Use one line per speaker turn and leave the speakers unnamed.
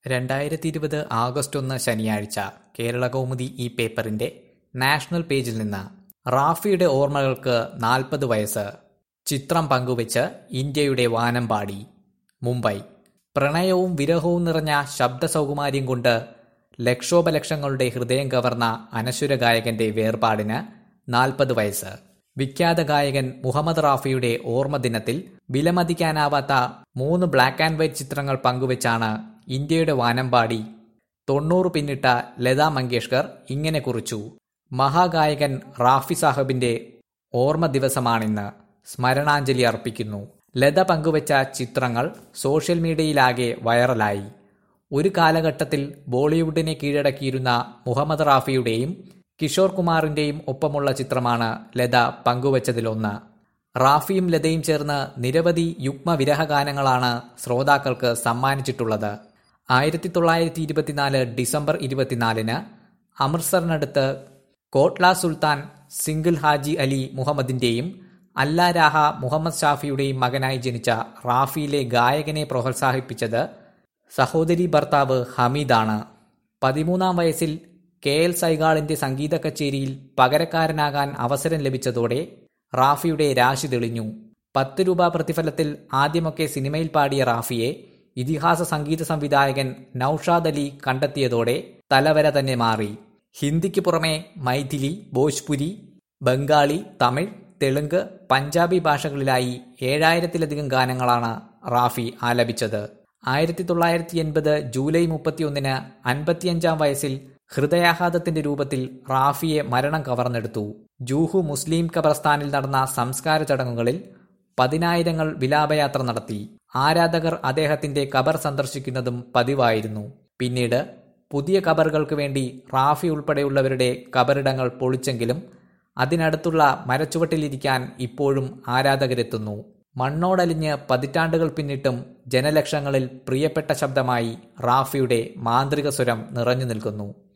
രണ്ടായിരത്തി ഇരുപത് ആഗസ്റ്റ് ഒന്ന് ശനിയാഴ്ച കേരളകൗമുദി ഈ പേപ്പറിന്റെ നാഷണൽ പേജിൽ നിന്ന് റാഫിയുടെ ഓർമ്മകൾക്ക് നാൽപ്പത് വയസ്സ് ചിത്രം പങ്കുവച്ച് ഇന്ത്യയുടെ വാനമ്പാടി മുംബൈ പ്രണയവും വിരഹവും നിറഞ്ഞ ശബ്ദ സൗകുമാര്യം കൊണ്ട് ലക്ഷോപലക്ഷങ്ങളുടെ ഹൃദയം കവർന്ന അനശ്വര ഗായകന്റെ വേർപാടിന് നാൽപ്പത് വയസ്സ് വിഖ്യാത ഗായകൻ മുഹമ്മദ് റാഫിയുടെ ഓർമ്മ ദിനത്തിൽ വിലമതിക്കാനാവാത്ത മൂന്ന് ബ്ലാക്ക് ആൻഡ് വൈറ്റ് ചിത്രങ്ങൾ പങ്കുവച്ചാണ് ഇന്ത്യയുടെ വാനമ്പാടി തൊണ്ണൂറ് പിന്നിട്ട ലതാ മങ്കേഷ്കർ ഇങ്ങനെ കുറിച്ചു മഹാഗായകൻ റാഫി സാഹബിന്റെ ഓർമ്മ ദിവസമാണിന്ന് സ്മരണാഞ്ജലി അർപ്പിക്കുന്നു ലത പങ്കുവച്ച ചിത്രങ്ങൾ സോഷ്യൽ മീഡിയയിലാകെ വൈറലായി ഒരു കാലഘട്ടത്തിൽ ബോളിവുഡിനെ കീഴടക്കിയിരുന്ന മുഹമ്മദ് റാഫിയുടെയും കിഷോർ കുമാറിന്റെയും ഒപ്പമുള്ള ചിത്രമാണ് ലത പങ്കുവച്ചതിലൊന്ന് റാഫിയും ലതയും ചേർന്ന് നിരവധി യുഗ്മ വിരഹഗാനങ്ങളാണ് ശ്രോതാക്കൾക്ക് സമ്മാനിച്ചിട്ടുള്ളത് ആയിരത്തി തൊള്ളായിരത്തി ഇരുപത്തിനാല് ഡിസംബർ ഇരുപത്തിനാലിന് അമൃത്സറിനടുത്ത് കോട്ട്ല സുൽത്താൻ സിംഗിൾ ഹാജി അലി മുഹമ്മദിന്റെയും അല്ല രാഹ മുഹമ്മദ് ഷാഫിയുടെയും മകനായി ജനിച്ച റാഫിയിലെ ഗായകനെ പ്രോത്സാഹിപ്പിച്ചത് സഹോദരി ഭർത്താവ് ഹമീദാണ് പതിമൂന്നാം വയസ്സിൽ കെ എൽ സൈഗാളിന്റെ സംഗീത കച്ചേരിയിൽ പകരക്കാരനാകാൻ അവസരം ലഭിച്ചതോടെ റാഫിയുടെ രാശി തെളിഞ്ഞു പത്ത് രൂപ പ്രതിഫലത്തിൽ ആദ്യമൊക്കെ സിനിമയിൽ പാടിയ റാഫിയെ ഇതിഹാസ സംഗീത സംവിധായകൻ നൌഷാദ് അലി കണ്ടെത്തിയതോടെ തലവര തന്നെ മാറി ഹിന്ദിക്ക് പുറമെ മൈഥിലി ഭോജ്പുരി ബംഗാളി തമിഴ് തെലുങ്ക് പഞ്ചാബി ഭാഷകളിലായി ഏഴായിരത്തിലധികം ഗാനങ്ങളാണ് റാഫി ആലപിച്ചത് ആയിരത്തി തൊള്ളായിരത്തി എൺപത് ജൂലൈ മുപ്പത്തിയൊന്നിന് അൻപത്തിയഞ്ചാം വയസ്സിൽ ഹൃദയാഘാതത്തിന്റെ രൂപത്തിൽ റാഫിയെ മരണം കവർന്നെടുത്തു ജൂഹു മുസ്ലിം ഖബർസ്ഥാനിൽ നടന്ന സംസ്കാര ചടങ്ങുകളിൽ പതിനായിരങ്ങൾ വിലാപയാത്ര നടത്തി ആരാധകർ അദ്ദേഹത്തിന്റെ ഖബർ സന്ദർശിക്കുന്നതും പതിവായിരുന്നു പിന്നീട് പുതിയ ഖബറുകൾക്ക് വേണ്ടി റാഫി ഉൾപ്പെടെയുള്ളവരുടെ ഖബറിടങ്ങൾ പൊളിച്ചെങ്കിലും അതിനടുത്തുള്ള മരച്ചുവട്ടിലിരിക്കാൻ ഇപ്പോഴും ആരാധകരെത്തുന്നു മണ്ണോടലിഞ്ഞ് പതിറ്റാണ്ടുകൾ പിന്നിട്ടും ജനലക്ഷങ്ങളിൽ പ്രിയപ്പെട്ട ശബ്ദമായി റാഫിയുടെ മാന്ത്രിക സ്വരം നിറഞ്ഞു നിൽക്കുന്നു